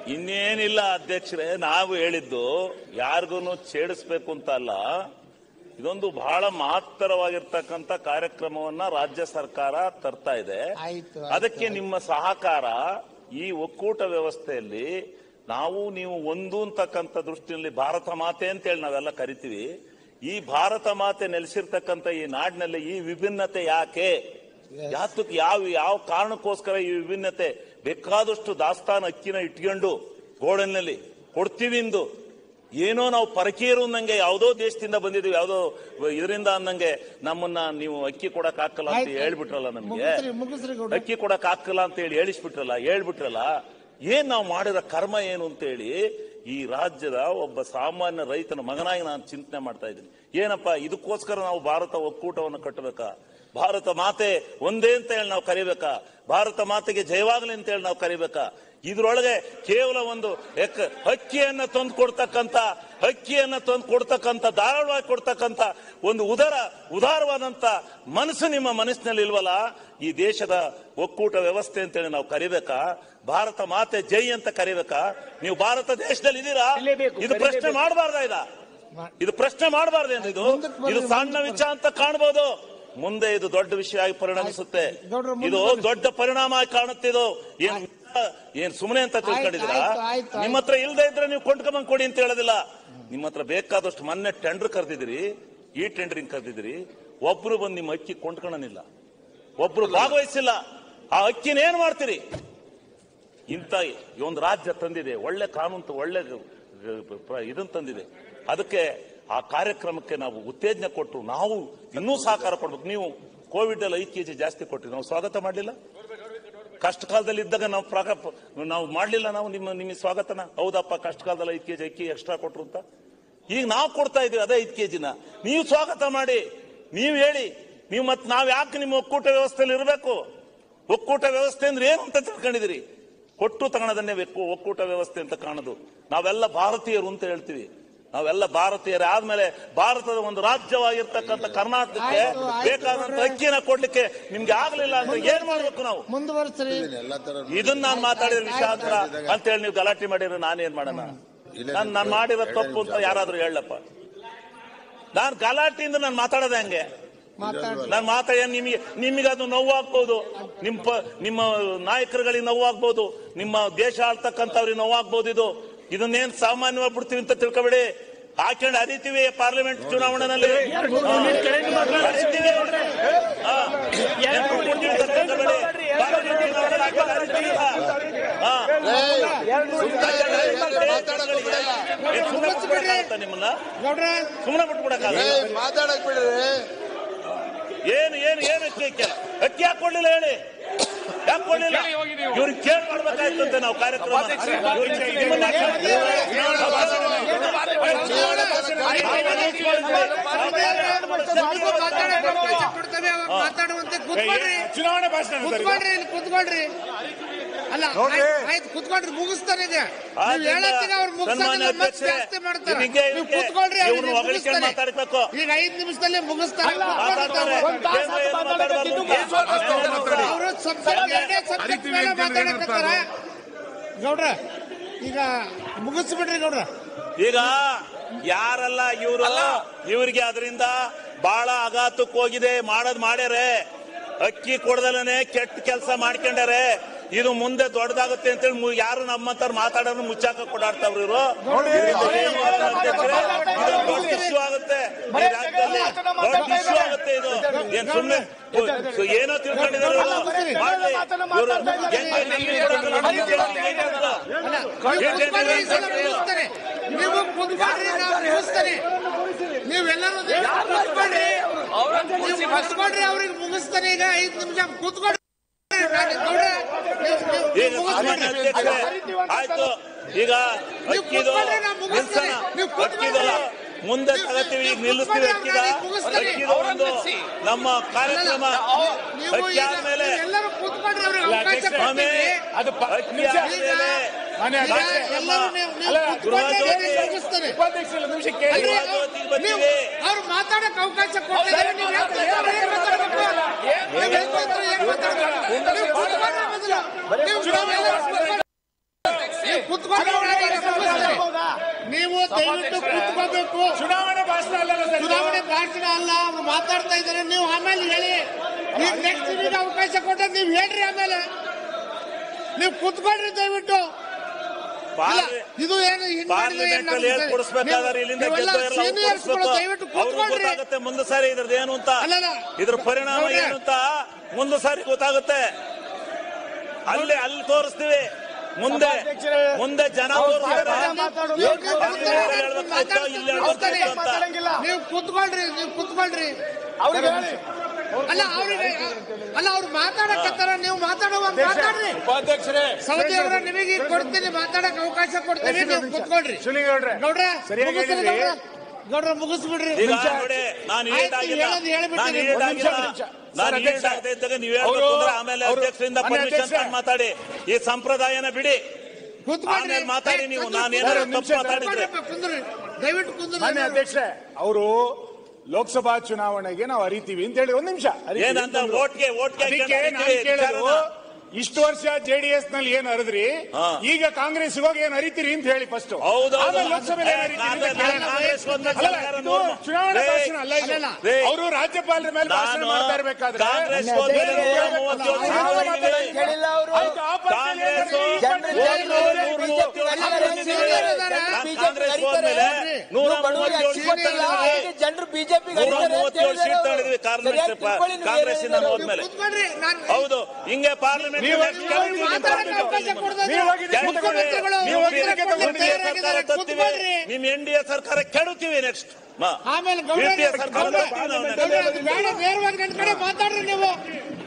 ಇನ್ನೇನಿಲ್ಲ ಅಧ್ಯಕ್ಷರೇ ನಾವು ಹೇಳಿದ್ದು ಯಾರಿಗೂ ಛೇಡಿಸ್ಬೇಕು ಅಂತ ಅಲ್ಲ ಇದೊಂದು ಬಹಳ ಮಹತ್ತರವಾಗಿರ್ತಕ್ಕಂಥ ಕಾರ್ಯಕ್ರಮವನ್ನ ರಾಜ್ಯ ಸರ್ಕಾರ ತರ್ತಾ ಇದೆ ಆಯ್ತು, ಆಯ್ತು, ಅದಕ್ಕೆ ನಿಮ್ಮ ಸಹಕಾರ ಈ ಒಕ್ಕೂಟ ವ್ಯವಸ್ಥೆಯಲ್ಲಿ ನಾವು ನೀವು ಒಂದು ಅಂತಕ್ಕಂಥ ದೃಷ್ಟಿಯಲ್ಲಿ ಭಾರತ ಮಾತೆ ಅಂತೇಳಿ ನಾವೆಲ್ಲ ಕರಿತೀವಿ ಈ ಭಾರತ ಮಾತೆ ನೆಲೆಸಿರ್ತಕ್ಕಂಥ ಈ ನಾಡಿನಲ್ಲಿ ಈ ವಿಭಿನ್ನತೆ ಯಾಕೆ ಯಾತಕ್ ಯಾವ ಯಾವ ಕಾರಣಕ್ಕೋಸ್ಕರ ಈ ವಿಭಿನ್ನತೆ ಬೇಕಾದಷ್ಟು ದಾಸ್ತಾನು ಅಕ್ಕಿನ ಇಟ್ಕೊಂಡು ಗೋಡನ್ನಲ್ಲಿ ಕೊಡ್ತೀವಿ ಇಂದು ಏನೋ ನಾವು ಪರಕೀಯರು ಅನ್ನಂಗೆ ಯಾವುದೋ ದೇಶದಿಂದ ಬಂದಿದ್ದೀವಿ ಯಾವುದೋ ಇದರಿಂದ ಅನ್ನಂಗೆ ನಮ್ಮನ್ನ ನೀವು ಅಕ್ಕಿ ಕೊಡಕ್ ಹಾಕಲ್ಲ ಅಂತ ಆಯ್ತು. ಹೇಳ್ಬಿಟ್ರಲ್ಲ ನಮ್ಗೆ ಮುಗಿಸ್ರಿ ಮುಗಿಸ್ರಿ ಗೌಡ್ರ ಅಕ್ಕಿ ಕೊಡಕ್ ಹಾಕಲ್ಲ ಅಂತ ಹೇಳಿ ಹೇಳಿಸ್ಬಿಟ್ರಲ್ಲ ಹೇಳ್ಬಿಟ್ರಲ್ಲ ಏನ್ ನಾವು ಮಾಡಿರೋ ಕರ್ಮ ಏನು ಅಂತ ಹೇಳಿ ಈ ರಾಜ್ಯದ ಒಬ್ಬ ಸಾಮಾನ್ಯ ರೈತನ ಮಗನಾಗಿ ನಾನು ಚಿಂತನೆ ಮಾಡ್ತಾ ಇದ್ದೀನಿ ಏನಪ್ಪ ಇದಕ್ಕೋಸ್ಕರ ನಾವು ಭಾರತ ಒಕ್ಕೂಟವನ್ನು ಕಟ್ಟಬೇಕಾ ಭಾರತ ಮಾತೆ ಒಂದೇ ಅಂತ ಹೇಳಿ ನಾವು ಕರಿಬೇಕಾ ಭಾರತ ಮಾತೆಗೆ ಜಯವಾಗಲಿ ಅಂತ ಹೇಳಿ ನಾವು ಕರಿಬೇಕಾ ಇದ್ರೊಳಗೆ ಕೇವಲ ಒಂದು ಎಕ್ ಅಕ್ಕಿಯನ್ನ ತಂದು ಕೊಡ್ತಕ್ಕಂತ ಅಕ್ಕಿಯನ್ನ ತಂದು ಕೊಡ್ತಕ್ಕಂತ ಧಾರಾಳವಾಗಿ ಕೊಡ್ತಕ್ಕಂತ ಒಂದು ಉದರ ಉದಾರವಾದಂತ ಮನಸ್ಸು ನಿಮ್ಮ ಮನಸ್ಸಿನಲ್ಲಿ ಇಲ್ವಲ್ಲ ಈ ದೇಶದ ಒಕ್ಕೂಟ ವ್ಯವಸ್ಥೆ ಅಂತೇಳಿ ನಾವು ಕರಿಬೇಕಾ ಭಾರತ ಮಾತೆ ಜೈ ಅಂತ ಕರಿಬೇಕಾ ನೀವು ಭಾರತ ದೇಶದಲ್ಲಿ ಇದ್ದೀರಾ ಕರೀಲೇಬೇಕು, ಇದು ಪ್ರಶ್ನೆ ಕರೀಲೇಬೇಕು. ಮಾಡಬಾರ್ದ ಇದ ಇದು ಪ್ರಶ್ನೆ ಮಾಡಬಾರ್ದೇನು ಇದು ಮುಂದಕ್ಕೆ ಬರ್ರಿ, ಇದು ಸಣ್ಣ ಮುಂದಕ್ಕೆ ವಿಚಾರ ಅಂತ ಕಾಣ್ಬೋದು ಮುಂದೆ ಇದು ದೊಡ್ಡ ವಿಷಯ ಆಗಿ ಪರಿಣಮಿಸುತ್ತೆ ಗೌಡ್ರೆ, ಮುಂದೆ ಇದು ಬರ್ರಿ. ದೊಡ್ಡ ಪರಿಣಾಮ ಆಗಿ ಕಾಣುತ್ತೆ ಇದು ಏನ್ ಏನ್ ಸುಮ್ಮನೆ ಅಂತ ತಿಳ್ಕೊಂಡಿದ್ದೀರಾ ಆಯ್ತು, ಆಯ್ತು, ನಿಮ್ಮ ಹತ್ರ ಇಲ್ದೇ ಇದ್ರೆ ನೀವು ಕೊಂಡ್ಕೊಂಬಂದ್ ಕೊಡಿ ಅಂತ ಹೇಳೋದಿಲ್ಲ ನಿಮ್ಮ ಹತ್ರ ಬೇಕಾದಷ್ಟು ಮೊನ್ನೆ ಟೆಂಡರ್ ಕರೆದಿದ್ದೀರಿ ಈ ಟೆಂಡರಿಂಗ್ ಕರೆದಿದ್ದೀರಿ ಒಬ್ರು ಬಂದು ನಿಮ್ಮ ಅಕ್ಕಿ ಕೊಂಡ್ಕೊಳ್ಳೋನಿಲ್ಲ ಒಬ್ರು ಭಾಗವಹಿಸಿಲ್ಲ ಆ ಅಕ್ಕಿನ ಏನ್ ಮಾಡ್ತೀರಿ ಇಂಥ ಈ ಒಂದು ರಾಜ್ಯ ತಂದಿದೆ ಒಳ್ಳೆ ಕಾನೂನು ತ- ಒಳ್ಳೆ ಇದನ್ನ ತಂದಿದೆ ಅದಕ್ಕೆ ಆ ಕಾರ್ಯಕ್ರಮಕ್ಕೆ ನಾವು ಉತ್ತೇಜನ ಕೊಟ್ಟು ನಾವು ಇನ್ನೂ ಸಹಕಾರ ಕೊಡ್ಬೇಕು ನೀವು ಕೋವಿಡ್ ಅಲ್ಲಿ ಐದು ಕೆಜಿ ಜಾಸ್ತಿ ಕೊಟ್ಟಿರಿ ನಾವು ಸ್ವಾಗತ ಮಾಡಲಿಲ್ಲ ಕಷ್ಟ ಕಾಲದಲ್ಲಿ ಇದ್ದಾಗ ನಾವು ಪ್ರಾಕ ನಾವು ಮಾಡ್ಲಿಲ್ಲ ನಾವು ನಿಮ್ಮ ನಿಮ್ಮ ಸ್ವಾಗತನ ಹೌದಪ್ಪ ಕಷ್ಟ ಕಾಲದಲ್ಲಿ ಐದು ಕೆಜಿ ಅಕ್ಕಿ ಎಕ್ಸ್ಟ್ರಾ ಕೊಟ್ರು ಅಂತ ಈಗ ನಾವು ಕೊಡ್ತಾ ಇದೀವಿ ಅದೇ ಐದು ಕೆಜಿನ ನೀವು ಸ್ವಾಗತ ಮಾಡಿ ನೀವು ಹೇಳಿ ನೀವು ಮತ್ತೆ ನಾವ್ ಯಾಕೆ ನಿಮ್ಮ ಒಕ್ಕೂಟ ವ್ಯವಸ್ಥೆಯಲ್ಲಿ ಇರಬೇಕು ಒಕ್ಕೂಟ ವ್ಯವಸ್ಥೆ ಅಂದ್ರೆ ಏನು ಅಂತ ತಿಳ್ಕೊಂಡಿದಿರಿ ಕೊಟ್ಟು ತಗೊಳದನ್ನೇ ಬೇಕು ಒಕ್ಕೂಟ ವ್ಯವಸ್ಥೆ ಅಂತ ಕಾಣೋದು ನಾವೆಲ್ಲ ಭಾರತೀಯರು ಅಂತ ಹೇಳ್ತೀವಿ ನಾವೆಲ್ಲ ಭಾರತೀಯರೇ ಆದ್ಮೇಲೆ ಭಾರತದ ಒಂದು ರಾಜ್ಯವಾಗಿರ್ತಕ್ಕಂಥ ಕರ್ನಾಟಕಕ್ಕೆ ಆಯ್ತು, ಆಯ್ತು, ಬೇಕಾದಂತ ನೋಡ್ರಿ. ಅಕ್ಕಿನ ಕೊಡ್ಲಿಕ್ಕೆ ನಿಮ್ಗೆ ಆಗ್ಲಿಲ್ಲ ಅಂದ್ರೆ ಏನ್ ಮಾಡ್ಬೇಕು ನಾವು ಮುಂದುವರ್ಸ್ರಿ ಎಲ್ಲ ತರ ಇದನ್ನ ನಾನು ಮಾತಾಡಿದ ವಿಷಯ ಆಯ್ತು, ಅಂತ ಅಂತ ಹೇಳಿ ನೀವು ಗಲಾಟೆ ಮಾಡಿದ್ರೆ ನಾನೇನ್ ಮಾಡೋಣ ನಾನು ನಾನು ಮಾಡಿರೋ ತಪ್ಪು ಅಂತ ಯಾರಾದ್ರೂ ಹೇಳಪ್ಪ ನಾನು ಗಲಾಟೆಯಿಂದ ನಾನು ಮಾತಾಡೋದೆ ಹಂಗೆ ಮಾತಾಡಿ ನಾನು ಮಾತಾಡ ನಿಮಗೆ ನಿಮಗೆ ಅದು ನೋವಾಗ್ಬೋದು ನಿಮ್ಮ ಪ- ನಿಮ್ಮ ನಾಯಕರುಗಳಿಗೆ ನೋವಾಗ್ಬೋದು ನಿಮ್ಮ ದೇಶ ಆಳ್ತಕ್ಕಂಥವ್ರಿಗೆ ನೋವಾಗ್ಬೋದು ಇದು ಇದನ್ನೇನ್ ಸಾಮಾನ್ಯವಾಗಿ ಬಿಡ್ತೀವಿ ಅಂತ ತಿಳ್ಕೊಬೇಡಿ ಹಾಕೊಂಡು ಹರಿತೀವಿ ಪಾರ್ಲಿಮೆಂಟ್ ಚುನಾವಣೆಯಲ್ಲಿ ಹರಿತೀವಿ. ಹಾ. ನೆನ್ಪು ಕೊಡ್ತೀವಿ ಅಂತ ತಿಳ್ಕೊಬೇಡಿ. ಪಾರ್ಲಿಮೆಂಟ್ ಚುನಾವಣೆಯಲ್ಲಿ ಹಾಕೊಂಡು ಹರಿತೀವಿ. ಹಾ. ಏನ್ ಸುಮ್ನೆ ಬಿಟ್ಬಿಡಕ್ಕಾಗತ್ತಾ ನಿಮ್ಮನ್ನ ಗೌಡ್ರ ಸುಮ್ಮನೆ ಬಿಟ್ಬಿಡಕ್ಕಾಗಲ್ಲ ಮಾತಾಡಕ್ ಬಿಡ್ರಿ ಏನು ಏನು ಏನು ಅಕ್ಕಿ ಅಕ್ಕಿ ಅಕ್ಕಿ ಯಾಕೆ ಕೊಡ್ಲಿಲ್ಲ ಹೇಳಿ ಯಾಕೆ ಕೊಡ್ಲಿಲ್ಲ ಇವ್ರಿಗೆ ಕೇಳಿ ಮಾಡ್ಬೇಕಾಯ್ತಂತೆ ನಾವು ಕಾರ್ಯಕ್ರಮ ಇವ್ರಿಗೆ ನಿಮ್ಮನ್ನ ಮಾತಾಡುವಂತೆ ಕೂತ್ಕೊಳ್ರಿ ಚುನಾವಣೆ ಭಾಷಣ ಕೂತ್ಕೊಳ್ರಿ ಇಲ್ಲಿ ಕೂತ್ಕೊಳ್ರಿ ಅಲ್ಲ ಆಯ್ತ್- ಆಯ್ತು ಕೂತ್ಕೊಳ್ರಿ ಮುಗಿಸ್ತಾರೆ ಈಗ ನೀವು ಹೇಳತ್ತೀಗ ಅವ್ರು ಮುಗಿಸೋದಿಲ್ಲ ಸನ್ಮಾನ್ಯ ಮತ್ತೆ ಅಧ್ಯಕ್ಷರೇ, ಜಾಸ್ತಿ ಮಾಡ್ತಾರೆ ಇದಕ್ಕೆ ನೀವು ಇದಕ್ಕೆ ಕೂತ್ಕೊಳ್ರಿ ಇವ್ರನ್ನ ಅವ್ರಿಗೆ ಹೊಗಳಿಕೆ ಮುಗಿಸ್ತಾರೆ. ಮಾತಾಡ್ಬೇಕು. ಈಗ ಐದು ನಿಮಿಷದಲ್ಲಿ ಮುಗಿಸ್ತಾರೆ ಮಾತಾಡ್ತಾರೆ. ಒಂದ್ ತಾಸು ಏನು ಏನು ಮಾತಾಡ್ಬಾರ್ದು? ಮಾತಾಡ್ಬೇಕು. ಅವರು ಸಬ್ಜೆಕ್ಟ್ ಎರಡೇ ಸಬ್ಜೆಕ್ಟ್ ಮೇಲೆ ಮಾತಾಡಕತ್ತಾರ ಗೌಡ್ರ ಈಗ ಮುಗಿಸ್ಬಿಡ್ರಿ ಗೌಡ್ರ ಈಗ ಯಾರಲ್ಲ ಇವರು ಇವರಿಗೆ ಅದರಿಂದ ಬಹಳ ಆಘಾತಕ್ಕೆ ಹೋಗಿದೆ ಮಾಡೋದ್ ಮಾಡ್ಯಾರೆ ಅಕ್ಕಿ ಕೊಡದಲನೆ ಕೆಟ್ಟ ಕೆಲಸ ಮಾಡ್ಕೊಂಡಾರೆ ಇದು ಮುಂದೆ ದೊಡ್ಡದಾಗುತ್ತೆ ಅಂತೇಳಿ ಮು- ಯಾರು ನಮ್ಮಂತವ್ರು ಮಾತಾಡೋರು ಮುಚ್ಚಾಕ ಕೊಡಾಡ್ತಾವ್ರು ಇವರು ಇದರಿಂದ ಏನು ಅಂತ ಅಧ್ಯಕ್ಷರೇ, ಇದೊಂದು ದೊಡ್ಡ ಇಶ್ಯೂ ಆಗುತ್ತೆ ಈ ರಾಜ್ಯದಲ್ಲಿ ದೊಡ್ಡ ಇಶ್ಯೂ ಆಗುತ್ತೆ ಇದು ಏನ್ ಸುಮ್ನೆ ಸೊ ಏನೋ ತಿಳ್ಕೊಂಡಿದ್ದಾರೆ ಇವ್ರು. ಮಾಡ್ಲಿ. ಇವ್ರು ಎಂಟು ನಿಮಿಷ ಕೊಡೋದಿಲ್ಲ, ನಮ್ಗೆ ಕೇಳೋದಿಲ್ಲ, ಏನ್ ಹೇಳ್ತಾರೆ? ನೀವು ಕೂತ್ಕೊಳ್ರಿ, ಈ ಸಲ ಮುಗಿಸ್ತಾರೆ. ನೀವು ಕೂತ್ಕೊಳ್ರಿ ನಾವು ಮುಗಿಸ್ತಾರೆ ನೀವೆಲ್ಲರೂ ಕೂತ್ಕೊಳ್ರಿ ನೀವು ಕೂತ್ಕೊಳ್ರಿ ಅವ್ರಿಗೆ ಮುಗಿಸ್ತಾರೆ ಈಗ ಐದು ನಿಮಿಷ ಕೂತ್ಕೊಳ್ರಿ ನಾನು ಗೌಡ್ರ, ನೀವು- ನೀವು- ಈಗ ನೀವು ಸಾಮಾನ್ಯ ಮುಗಿಸ್ಬಿಡ್ರಿ. ಅಧ್ಯಕ್ಷರೇ ಆಯ್ತು ಈಗ ನೀವು ಅಕ್ಕಿದು ಕೂತ್ಕೊಳ್ರಿ, ನಾವು ಮುಗಿಸ್ತಾರೆ. ನಿಲ್ಸೋಣ. ನೀವು ಕೂತ್ಕೊಳ್ರಿ. ಅಕ್ಕಿದು ಮುಂದೆ ನೀವು- ತಗತ್ತೀವಿ ಈಗ ನೀವು ನಿಲ್ಲಿಸ್ತೀವಿ ಕೂತ್ಕೊಳ್ರಿ, ಅಕ್ಕಿದ ಅವ್ರಿಗೆ ಮುಗಿಸ್ತಾರೆ. ಅಕ್ಕಿದು ಒಂದು ನಮ್ಮ ಕಾರ್ಯಕ್ರಮ ನೀವು ಅಕ್ಕಿ ಈಗ- ಆದ್ಮೇಲೆ ಎಲ್ಲರೂ ಕೂತ್ಕೊಳ್ರಿ ಅವ್ರಿಗೆ ಅವಕಾಶ ಸ್ವಾಮಿ ಕೊಡ್ತೀವಿ. ಅದು ಪ- ಅಕ್ಕಿ ನಿಮಿಷ. ಆದ್ಮೇಲೆ ಮಾನ್ಯ ಈಗ ಅಧ್ಯಕ್ಷರೇ, ಎಲ್ಲರೂ ನೀವು- ನೀವು ಅಲ್ಲ, ಕೂತ್ಕೊಂಡ್ರೆ ಗೃಹಜ್ಯೋತಿ- ಅವ್ರಿಗೆ ಮುಗಿಸ್ತಾರೆ. ಉಪಾಧ್ಯಕ್ಷರು ನಿಮಿಷ ಕೇಳಿ ಅಲ್ರಿ, ಗೃಹಜ್ಯೋತಿಗೆ ಬರ್ತೀವಿ. ನೀವು ಅವ್ರು ಮಾತಾಡಕ್ ಅವಕಾಶ ಕೊಟ್ಟಿದ್ದಾರೆ ನೀವು ಯಾಕೆ ಮಾತಾಡ್ಬೇಕು? ನೀವು ಏನ್ ಮಾತಾಡ್ತೀರಿ? ಏನ್ ಮಾತಾಡ್ಬೇಕು? ನೀವು ಕೂತ್ಕೊಂಡ್ರೆ ಮೊದಲು. ನೀವು ನಾವೆಲ್ಲರೂ ಕೂತ್ಕೊಂಡು- ನೀವು ಕುತ್ಕೊಂಡು ನೀವು ದಯವಿಟ್ಟು ಕುತ್ಕೋಬೇಕು ಚುನಾವಣೆ ಭಾಷಣ ಅಲ್ಲ ಸರ್ ಇದು. ಚುನಾವಣೆ ಭಾಷಣ ಅಲ್ಲ ಅವ್ರು ಮಾತಾಡ್ತಾ ಇದ್ದಾರೆ ನೀವು ಆಮೇಲೆ ಹೇಳಿ ನೀವು ನೆಕ್ಸ್ಟ್ ನಿಮಗೆ ಅವಕಾಶ ಕೊಟ್ಟ ನೀವು ಹೇಳ್ರಿ ಆಮೇಲೆ ನೀವು ಕುತ್ಕೊಳ್ರಿ ದಯವಿಟ್ಟು ಇಲ್ಲ, ಪಾರ್ಲಿ- ಇದು ಏನು ಹಿಂಗ್ ಮಾಡಿದ್ರೆ ಏನ್ ಪಾರ್ಲಿಮೆಂಟ್ ಅಲ್ಲಿ ನಮ್ಗೆ- ಹೇಳ್ಕೊಡಿಸ್ಬೇಕಾದ್ರೆ ಇಲ್ಲಿಂದ ನೀವೆಲ್ಲ ಗೆದ್ದು ಎಲ್ಲ seniors ಗಳು ಕೊಡಿಸ್ಬೇಕು ದಯವಿಟ್ಟು ಅವ್ರಿಗೂ ಕೂತ್ಕೊಳ್ರಿ. ಗೊತ್ತಾಗುತ್ತೆ ಮುಂದೆ ಸಾರಿ ಇದ್ರದ್ದು ಏನು ಅಂತ ಅಲ್ಲಲ್ಲ. ಇದ್ರ ಪರಿಣಾಮ ನೋಡ್ರಿ. ಏನು ಅಂತ ಮುಂದೆ ಸಾರಿ ಗೊತ್ತಾಗುತ್ತೆ ಅಲ್ಲಿ ಅಲ್ಲಿ ತೋರಿಸ್ತೀವಿ ಮುಂದೆ ಮುಂದೆ ಜನ ತೋರಿಸ್ತಾರೆ ನೀವು ಕುತ್ಕೊಳ್ರಿ ನೀವು ಕುತ್ಕೊಳ್ರಿ ಅಲ್ಲ ಅವ್ರಿಗೆ ಅಲ್ಲ ಅವ್ರು ಮಾತಾಡಕತ್ತಾರ ನೀವು ಮಾತಾಡುವಾಗ ಮಾತಾಡ್ರಿ ಉಪಾಧ್ಯಕ್ಷರೇ ಸೌದಿ ಅವರ ನಿಮಗೆ ಈಗ ಕೊಡ್ತೀನಿ ಮಾತಾಡಕ್ ಅವಕಾಶ ಕೊಡ್ತೀನಿ ನೀವು ಕುತ್ಕೊಳ್ರಿ ಶಿವಲಿಂಗೌಡ್ರೆ ಗೌಡ್ರ ಸರಿಯಾಗಿ ಮುಗಿಸ್ರಿ ಹೇಳಿದ್ರಿ. ಗೌಡ್ರ. ಗೌಡ್ರ ಮುಗಿಸ್ಬಿಡ್ರಿ ಈಗ ನೋಡಿ ನಾನು ಆಯ್ತು, ಏಟಾಗಿಲ್ಲ ಹೇಳೋದು ಹೇಳ್ಬಿಟ್ಟಿರಿ. ನಾನು ಒಂದ್ ನಿಮಿಷ, ಏಟಾಗಿಲ್ಲ ಒಂದ್ ನಿಮಿಷ. ನಾನು ಸರ್, ಅಧ್ಯಕ್ಷ. ಏಟಾಗದೆ ಇದ್ದಾಗ ನೀವು ಅವರು- ಹೇಳ್ಬೇಕು ಅಂದ್ರೆ ಆಮೇಲೆ ಅವರು- ಅಧ್ಯಕ್ಷರಿಂದ ಮಾನ್ಯ ಪರ್ಮಿಷನ್ ಅಧ್ಯಕ್ಷ. ತಗೊಂಡು ಮಾತಾಡಿ ಈ ಸಂಪ್ರದಾಯನ ಬಿಡಿ ಕುತ್ಕೊಳ್ರಿ ಆಮೇಲೆ ಮಾತಾಡಿ ನೀವು. ಕುಂದ್ರಿ, ನಾನು ಕುಂದ್ರಿ. ಏನಾದ್ರು ತಪ್ಪು ಮಾತಾಡಿದ್ರೆ. ಕುಂದ್ರಿ ದಯವಿಟ್ಟು ಕುಂದ್ರಿ ಮಾನ್ಯ ಅಧ್ಯಕ್ಷರೇ ಅವರು ಲೋಕಸಭಾ ಚುನಾವಣೆಗೆ ನಾವು ಅರಿತೀವಿ ಅಂತ ಹೇಳಿ ಒಂದ್ ನಿಮಿಷ ಅರಿತೀವಿ ಏನಂತ ಅಂತಂದ್ರು. ಓಟ್ಗೆ ಓಟ್ಗೆ ಅದಕ್ಕೆ ನಾನು ಕೇಳೋದು ಇಷ್ಟು ವರ್ಷ ಜೆಡಿಎಸ್ ನಲ್ಲಿ ಏನ್ ಹರಿದ್ರಿ ಹಾ. ಈಗ ಕಾಂಗ್ರೆಸ್ ಹೋಗಿ ಏನ್ ಹರಿತೀರಿ ಅಂತ ಹೇಳಿ ಫಸ್ಟ್ ಹೌದು ಆಮೇಲೆ ಲೋಕಸಭೆಯಲ್ಲಿ ಏನ್ ಹರಿತೀರಿ ಅಂತ ಕೇಳೋಣ. ಕಾಂಗ್ರೆಸ್ ಬಂದ್ಮೇಲೆ ಅಲ್ಲ, ಸರ್ಕಾರ ಇದು ನೋಡು. ಚುನಾವಣೆ ರೇ, ಭಾಷಣ ಅಲ್ಲ ಇದು ಅಲ್ಲಲ್ಲ. ರೇ, ಅವರು ರಾಜ್ಯಪಾಲರ ಮೇಲೆ ಭಾಷಣ ನಾನು ಮಾಡ್ತಾ ಇರ್ಬೇಕಾದ್ರೆ ಕಾಂಗ್ರೆಸ್ ಬೇರೆ ಹೋದ್ಮೇಲೆ ಬೇರೆ ನೂರ ಬೇರೆ ಮೂವತ್ತೇಳು ಬೇರೆ ಸೀಟು ಬೇರೆ ಬಂದಿದೆ. ಕೇಳಿಲ್ಲ ಅವರು ಆಯ್ತು, ಆ ಪಕ್ಷದಲ್ಲಿ ಏನ್ ಕಾಂಗ್ರೆಸ್ ಹರಿದ್ರಿ? ಈ ಪಕ್ಷದಲ್ಲಿ ಏನ್ ನೂರ ಹರಿದ್ರಿ? ಮೂವತ್ತೇಳು ಸೀಟು ಬಂದಿದೆ. ನಾನು ಕಾಂಗ್ರೆಸ್ ಹೋದ್ಮೇಲೆ ನೂರ ಮೂವತ್ತೇಳು ಸೀಟು ತಗೊಂಡಿದ್ದೀವಿ. ಜನರು ಬಿಜೆಪಿ ನೂರ ಮೂವತ್ತೇಳು ಸೀಟ್ ತಗೊಂಡಿದ್ವಿ ಕಾಂಗ್ರೆಸ್ ಕಾಂಗ್ರೆಸ್ ಇಂದ ಹೋದ್ಮೇಲೆ ಕುತ್ಕೊಳ್ರಿ ನಾನು ಹೌದು ಹಿಂಗೆ ಪಾರ್ಲಿಮೆಂಟ್ ನೀವು ಮಾತಾಡಕ್ಕೆ ಅವಕಾಶ ಕೊಡ್ತಾ ನೀವು ಹೋಗಿ ಇದ್ದಾರೆ. ಮುಖ್ಯಮಂತ್ರಿಗಳು ನೀವು ಹೋಗಿ ಉತ್ತರ ಇದಕ್ಕೆ ಕೊಡ್ಲಿಕ್ಕೆ ತಗೊಂಡಿದ್ದೀರಿ. ತಯಾರಾಗಿದ್ದಾರೆ. ಕುತ್ಕೊಳ್ರಿ. ನಿಮ್ ಎನ್ ಡಿ ಎ ಸರ್ಕಾರ ಕೆಡುತ್ತೀವಿ ನೆಕ್ಸ್ಟ್ ಆಮೇಲೆ ಗೌಡ್ರ UPA ಸರ್ಕಾರ ಗೌಡ್ರ, ಬರ್ತೀವಿ ನಾವು next. ಗೌಡ್ರ, ಅದು ಬೇಡ ನೇರವಾಗಿ ನನ್ನ ಕಡೆ ಮಾತಾಡ್ರಿ ನೀವು